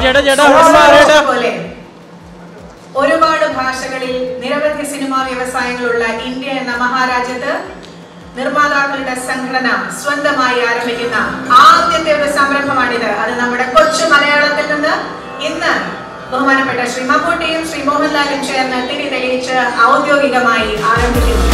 ചേട്ടാ ചേട്ടാ അവിടെ മാറിയേട്ടാ പോലെ ഒരുപാട് ഭാഷകളിൽ നിരവധി സിനിമാ വ്യവസായങ്ങളുള്ള ഇന്ത്യ എന്ന മഹാരാജ്യത്ത് നിർമ്മാതാക്കളുടെ സംഘടന സ്വന്തമായി ആരംഭിക്കുന്ന ആദ്യത്തെ ഒരു സംരംഭമാണിത് അത് നമ്മുടെ കൊച്ചു മലയാളത്തിൽ നിന്ന് ഇന്ന് ബഹുമാനപ്പെട്ട ശ്രീ മമ്മൂട്ടിയും ശ്രീ മോഹൻലാലും ചേർന്ന് തിരി തെളിയിച്ച് ഔദ്യോഗികമായി ആരംഭിക്കുന്നു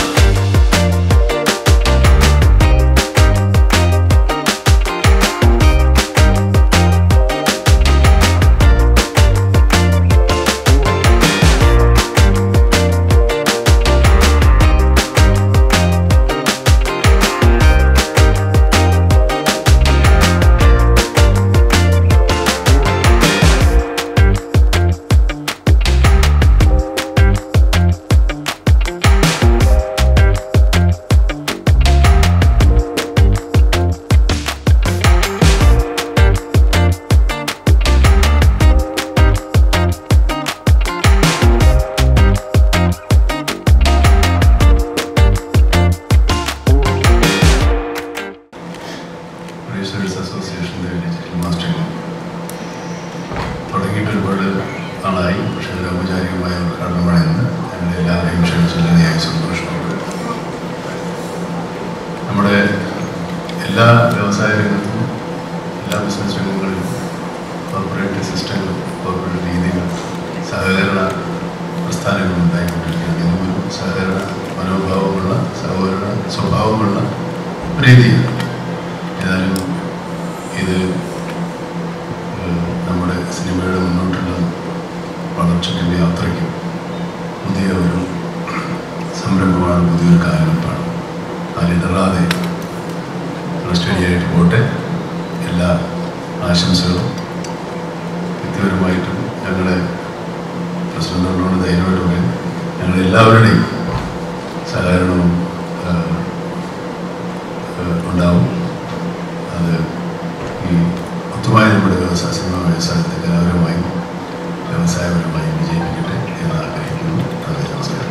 പ്രൊഡ്യൂസേഴ്സ് അസോസിയേഷൻ്റെ ഡിജിറ്റൽ മാസ്റ്ററിംഗ് തുടങ്ങിയിട്ട് ഒരുപാട് നാളായി പക്ഷേ ഒരു ഔപചാരികമായ ഉദ്ഘാടനമാണ് ഇന്ന് ഞങ്ങളുടെ എല്ലാവരെയും ക്ഷണിച്ചതിയായ സന്തോഷമുണ്ട് നമ്മുടെ എല്ലാ വ്യവസായ രംഗത്തും എല്ലാ ബിസിനസ് രംഗങ്ങളിലും കോർപ്പറേറ്റ് സിസ്റ്റങ്ങളും കോർപ്പറേറ്റ് രീതികളും സഹകരണ പ്രസ്ഥാനങ്ങളും ഉണ്ടായിക്കൊണ്ടിരിക്കുകയാണ് ഇതും ഒരു സഹകരണ മനോഭാവമുള്ള സഹകരണ സ്വഭാവമുള്ള രീതിയാണ് ഏതായാലും ഇത് ഏഹ്, നമ്മുടെ സിനിമയുടെ മുന്നോട്ടുള്ള വളർച്ചയ്ക്കും യാത്രയ്ക്കും പുതിയ ഒരു സംരംഭമാണ് പുതിയൊരു കാലഘട്ടമാണ് അതിലിടറാതെ സ്റ്റഡിയായിട്ട് പോട്ടെ എല്ലാ ആശംസകളും വ്യക്തിപരമായിട്ടും ഞങ്ങളുടെ പ്രസിഡന്റിനോട് ധൈര്യമായിട്ട് പറയും ഞങ്ങളുടെ എല്ലാവരുടെയും സഹകരണവും ഏഹ്, ഏഹ്, ഉണ്ടാവും അത് ഈ മൊത്തമായി നമ്മുടെ വ്യവസായ സിനിമ വ്യവസായത്തെ കലാപരമായും വ്യവസായപരമായും വിജയിപ്പിക്കട്ടെ എന്ന് ആഗ്രഹിക്കുന്നു നന്ദി നമസ്കാരം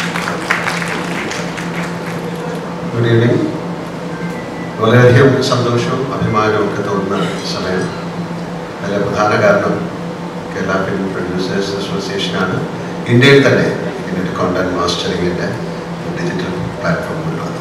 ഗുഡ് ഈവനിങ് വളരെയധികം സന്തോഷവും അഭിമാനവും ഒക്കെ തോന്നുന്ന സമയം അതിലെ പ്രധാന കാരണം കേരള ഫിലിം പ്രൊഡ്യൂസേഴ്സ് അസോസിയേഷനാണ് ഇന്ത്യയിൽ തന്നെ ഇതിൻ്റെ കോണ്ടന്റ് മാസ്റ്ററിങ്ങിൻ്റെ ഡിജിറ്റൽ പ്ലാറ്റ്ഫോം കൊണ്ടുവന്നത്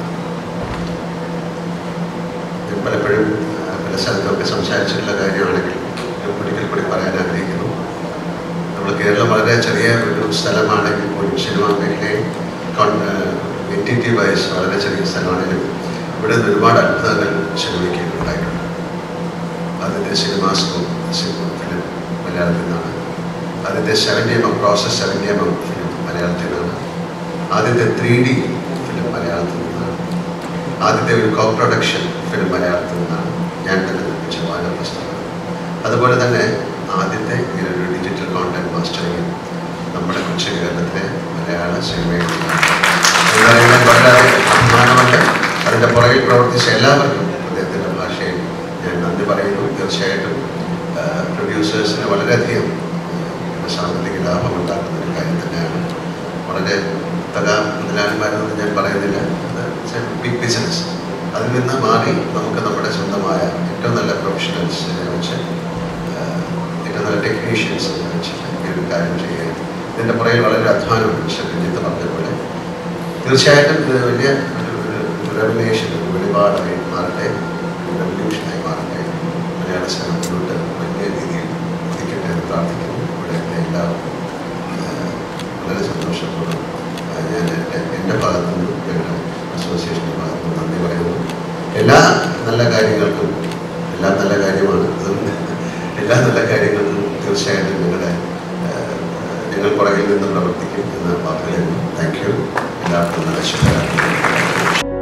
ഞാൻ പലപ്പോഴും ആ, പല സ്ഥലത്തൊക്കെ സംസാരിച്ചിട്ടുള്ള കാര്യമാണെങ്കിൽ ഞാൻ ഒരിക്കൽ കൂടി പറയാൻ ആഗ്രഹിക്കുന്നു നമ്മൾ കേരളം വളരെ ചെറിയ ഒരു സ്ഥലമാണെങ്കിൽ പോലും സിനിമാ മേഖലയിൽ എൻറ്റിറ്റി വൈസ് വളരെ ചെറിയ സ്ഥലമാണെങ്കിലും ഇവിടെ നിന്ന് ഒരുപാട് അത്ഭുതങ്ങൾ ശ്രമിക്കുന്നുണ്ടായിട്ടുണ്ട് ആദ്യത്തെ സിനിമാസ്കോപ്പ് സിനിമ ഫിലിം മലയാളത്തിൽ നിന്നാണ് ആദ്യത്തെ seventy M M process seventy M M film മലയാളത്തിൽ നിന്നാണ് ആദ്യത്തെ ത്രീ ഡി ഫിലിം മലയാളത്തിൽ നിന്നാണ് ആദ്യത്തെ ഒരു കോ പ്രൊഡക്ഷൻ ഫിലിം മലയാളത്തിൽ നിന്നാണ് ഞാൻ തന്നെ നിർമ്മിച്ച വാനപ്രസ്ഥാനം അതുപോലെ തന്നെ ആദ്യത്തെ ഇങ്ങനെ ഒരു ഡിജിറ്റൽ കോണ്ടന്റ് മാസ്റ്ററിങ് നമ്മുടെ കൊച്ചു കേരളത്തിലെ മലയാള സിനിമയിൽ ഞാൻ വളരെ അഭിമാനമുണ്ട് അതിൻ്റെ പുറകിൽ പ്രവർത്തിച്ച എല്ലാവർക്കും അദ്ദേഹത്തിൻ്റെ ഭാഷയിൽ ഞാൻ നന്ദി പറയുന്നു തീർച്ചയായിട്ടും പ്രൊഡ്യൂസേഴ്സിന് വളരെയധികം ആ, സാമ്പത്തിക ലാഭം ഉണ്ടാക്കുന്ന ഒരു കാര്യം തന്നെയാണ് വളരെ തല മുതലാളിമാരെന്നൊന്നും ഞാൻ പറയുന്നില്ല ബിഗ് ബിസിനസ് അതിൽ നിന്ന് മാറി നമുക്ക് നമ്മുടെ സ്വന്തമായ ഏറ്റവും നല്ല പ്രൊഫഷണൽസിനെ വെച്ച് ആ, ഏറ്റവും നല്ല ടെക്നീഷ്യൻസിനെ വെച്ചിട്ട് ഈ ഒരു കാര്യം ചെയ്യുക ഇതിൻ്റെ പുറകിൽ വളരെ അധ്വാനം മിസ്റ്റർ രഞ്ജിത്ത് പറഞ്ഞ പോലെ തീർച്ചയായിട്ടും ഇത് വലിയ ഒരു ഒരു റെവല്യൂഷൻ ഒരു വെളിപാടായി മാറട്ടെ ഒരു റെവല്യൂഷനായി മാറട്ടെ മലയാള സിനിമ മുന്നോട്ട് വലിയ രീതിയിൽ എത്തിക്കട്ടെ എന്ന് പ്രാർത്ഥിക്കുന്നു ഇവിടെ എല്ലാവർക്കും ആ, വളരെ സന്തോഷത്തോടെ ആ, ഞാൻ എൻ്റെ എൻ്റെ ഭാഗത്തു നിന്നും ഞങ്ങളുടെ അസോസിയേഷൻ്റെ ഭാഗത്തു നിന്നും നന്ദി പറയുന്നു എല്ലാ നല്ല കാര്യങ്ങൾക്കും എല്ലാം നല്ല കാര്യമാണ് അതുകൊണ്ട് എല്ലാ നല്ല കാര്യങ്ങൾക്കും തീർച്ചയായിട്ടും നിങ്ങളുടെ ആ, ഞങ്ങൾ പുറകിൽ നിന്ന് പ്രവർത്തിക്കും എന്ന് വാക്കുകൾ താങ്ക് യു എല്ലാവർക്കും നല്ല ശുഭരാത്രി